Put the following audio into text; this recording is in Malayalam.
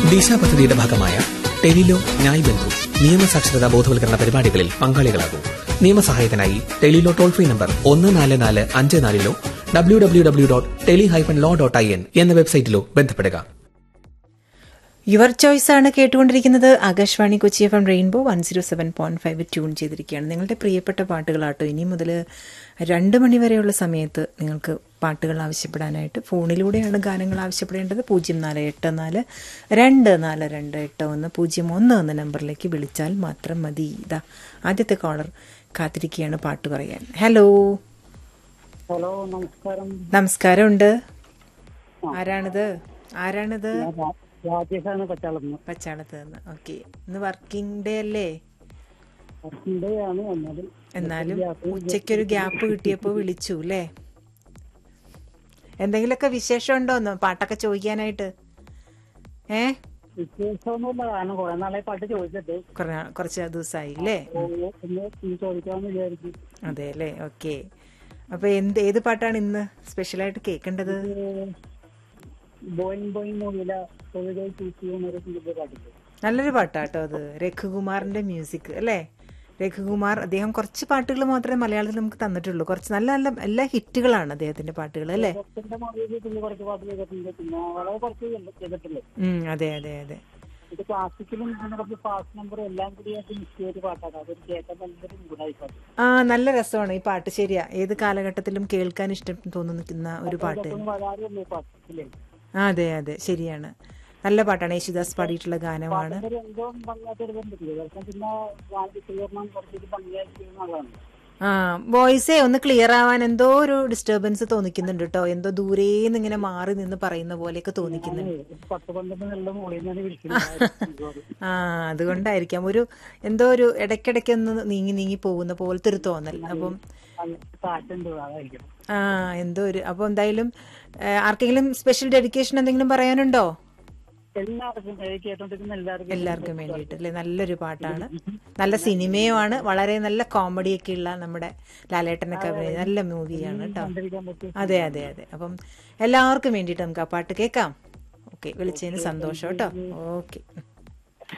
ദിശ പദ്ധതിയുടെ ഭാഗമായ ടെലിലോ ന്യായ് ബന്ധു നിയമസാക്ഷരതാ ബോധവൽക്കരണ പരിപാടികളിൽ പങ്കാളികളാകൂ നിയമസഹായത്തിനായി ടെലിലോ ടോൾ ഫ്രീ നമ്പർ ഒന്ന് നാല് നാല് അഞ്ച് നാലിലോ W W W dot tele hyphen law dot I N എന്ന വെബ്സൈറ്റിലോ ബന്ധപ്പെടുക യുവർ ചോയ്സ് ആണ് കേട്ടുകൊണ്ടിരിക്കുന്നത് Akashvani Kochi F M rainbow one zero seven point five tune ചെയ്തിരിക്കുകയാണ് നിങ്ങളുടെ പ്രിയപ്പെട്ട പാട്ടുകളാട്ടോ ഇനി മുതൽ രണ്ട് മണി വരെയുള്ള സമയത്ത് നിങ്ങൾക്ക് പാട്ടുകൾ ആവശ്യപ്പെടാനായിട്ട് ഫോണിലൂടെയാണ് ഗാനങ്ങൾ ആവശ്യപ്പെടേണ്ടത് പൂജ്യം നാല് എട്ട് നാല് രണ്ട് നാല് രണ്ട് എട്ട് ഒന്ന് പൂജ്യം ഒന്ന് എന്ന നമ്പറിലേക്ക് വിളിച്ചാൽ മാത്രം മതി ഇതാ ആദ്യത്തെ കോളർ കാത്തിരിക്കുകയാണ് പാട്ട് പറയാൻ ഹലോ ഹലോ നമസ്കാരം നമസ്കാരമുണ്ട് ആരാണിത് ആരാണിത് ഞാൻ രാ- രാജേഷാണ് പച്ചാളന്ന് പച്ചാളത്ത് നിന്ന് ഓക്കെ ഇന്ന് വർക്കിംഗ് ഡേ അല്ലേ ആണ് എന്നാലും എന്നാലും ഉച്ചയ്ക്കൊരു ഗ്യാപ്പ് കിട്ടിയപ്പോൾ വിളിച്ചു അല്ലേ എന്തെങ്കിലുമൊക്കെ വിശേഷം ഉണ്ടോ ഒന്ന് പാട്ടൊക്കെ ചോദിക്കാനായിട്ട് ഏ വിശേഷമൊന്നുമില്ല കാരണം കുറെ നാളെ പാട്ട് ചോദിച്ചിട്ട് കുറ- കുറച്ച് ദിവസമായി അല്ലേ ഒന്ന് ഒന്ന് ഇനി ചോദിക്കാമെന്ന് വിചാരിച്ചു അതെ അല്ലേ ഓക്കെ അപ്പൊ എന്ത് ഏത് പാട്ടാണ് ഇന്ന് സ്പെഷ്യലായിട്ട് കേൾക്കേണ്ടത് ബോയിങ് ബോയിങ് മൂവില തൊഴിലായി ചൂസ് എന്നൊരു സിനിമ പാട്ടില്ലേ നല്ലൊരു പാട്ടാട്ടോ അത് രഘുകുമാറിന്റെ മ്യൂസിക് അല്ലേ രഘുകുമാർ അദ്ദേഹം കുറച്ച് പാട്ടുകൾ മാത്രമേ മലയാളത്തിൽ നമുക്ക് തന്നിട്ടുള്ളൂ കുറച്ച് നല്ല നല്ല എല്ലാ ഹിറ്റുകളാണ് അദ്ദേഹത്തിന്റെ പാട്ടുകൾ അല്ലേ ഭക്തന്റെ മൊബൈലിൽ പിന്നെ കുറച്ച് പാട്ട് ചെയ്തിട്ടുണ്ട് പിന്നെ വളരെ കുറച്ച് ചെയ്തിട്ടില്ലേ ഉം, അതെ അതെ അതെ ഇത് ക്ലാസിക്കലും പിന്നെ കുറച്ച് ഫാസ്റ്റ് നമ്പറും എല്ലാം കൂടി ആയിട്ട് മിക്സ് ചെയ്തൊരു പാട്ടാണ് അതൊരു കേൾക്കാൻ നല്ലൊരു മൂടായി പാട്ട് ആ നല്ല രസമാണ് ഈ പാട്ട് ശരിയാ ഏത് കാലഘട്ടത്തിലും കേൾക്കാൻ ഇഷ്ടം തോന്നുന്ന ഒരു പാട്ട് ഇതൊക്കെ വരാറില്ലേ പാട്ടില്ലേ ആ അതെ അതെ ശരിയാണ് നല്ല പാട്ടാണ് യേശുദാസ് പാടിയിട്ടുള്ള ഗാനമാണ് ഒരു എന്തോ ഭംഗിയായിട്ട് എടുത്തിട്ടില്ലേ പക്ഷെ പിന്നെ വാങ്ങി ക്ലിയർമാൻ കുറച്ചൊരു ഭംഗിയായിട്ട് ചെയ്യുന്നതാണ് ആ വോയിസേ ഒന്ന് ക്ലിയർ ആവാൻ എന്തോ ഒരു ഡിസ്റ്റർബൻസ് തോന്നിക്കുന്നുണ്ട് കേട്ടോ എന്തോ ദൂരേന്ന് ഇങ്ങനെ മാറി നിന്ന് പറയുന്ന പോലെയൊക്കെ തോന്നിക്കുന്നുണ്ട് പത്ത് പന്ത്രണ്ട് നല്ല മുകളിൽ നിന്നാണ് വിളിക്കുന്നത് ആ അതുകൊണ്ടായിരിക്കാം ഒരു എന്തോ ഒരു ഇടയ്ക്കിടയ്ക്ക് ഒന്ന് നീങ്ങി നീങ്ങി പോകുന്ന പോലത്തെ ഒരു തോന്നൽ അപ്പം കാറ്റുണ്ട് അതായിരിക്കും ആ എന്തോ ഒരു അപ്പോൾ എന്തായാലും ഏ, ആർക്കെങ്കിലും സ്പെഷ്യൽ ഡെഡിക്കേഷൻ എന്തെങ്കിലും പറയാനുണ്ടോ എല്ലാവർക്കും ഏ, കേട്ടോണ്ടിരിക്കുന്ന എല്ലാവർക്കും എല്ലാവർക്കും വേണ്ടിയിട്ട് അല്ലേ നല്ലൊരു പാട്ടാണ് നല്ല സിനിമയുമാണ് വളരെ നല്ല കോമഡിയൊക്കെ ഉള്ള നമ്മുടെ ലാലേട്ടനൊക്കെ അഭിനയിച്ച നല്ല മൂവിയാണ് കേട്ടോ കണ്ടിരിക്കാൻ പറ്റും അതെ അതെ അതെ അപ്പം എല്ലാവർക്കും വേണ്ടിയിട്ട് നമുക്ക് ആ പാട്ട് കേൾക്കാം ഓക്കെ വിളിച്ചതിന് സന്തോഷം കേട്ടോ ഓക്കെ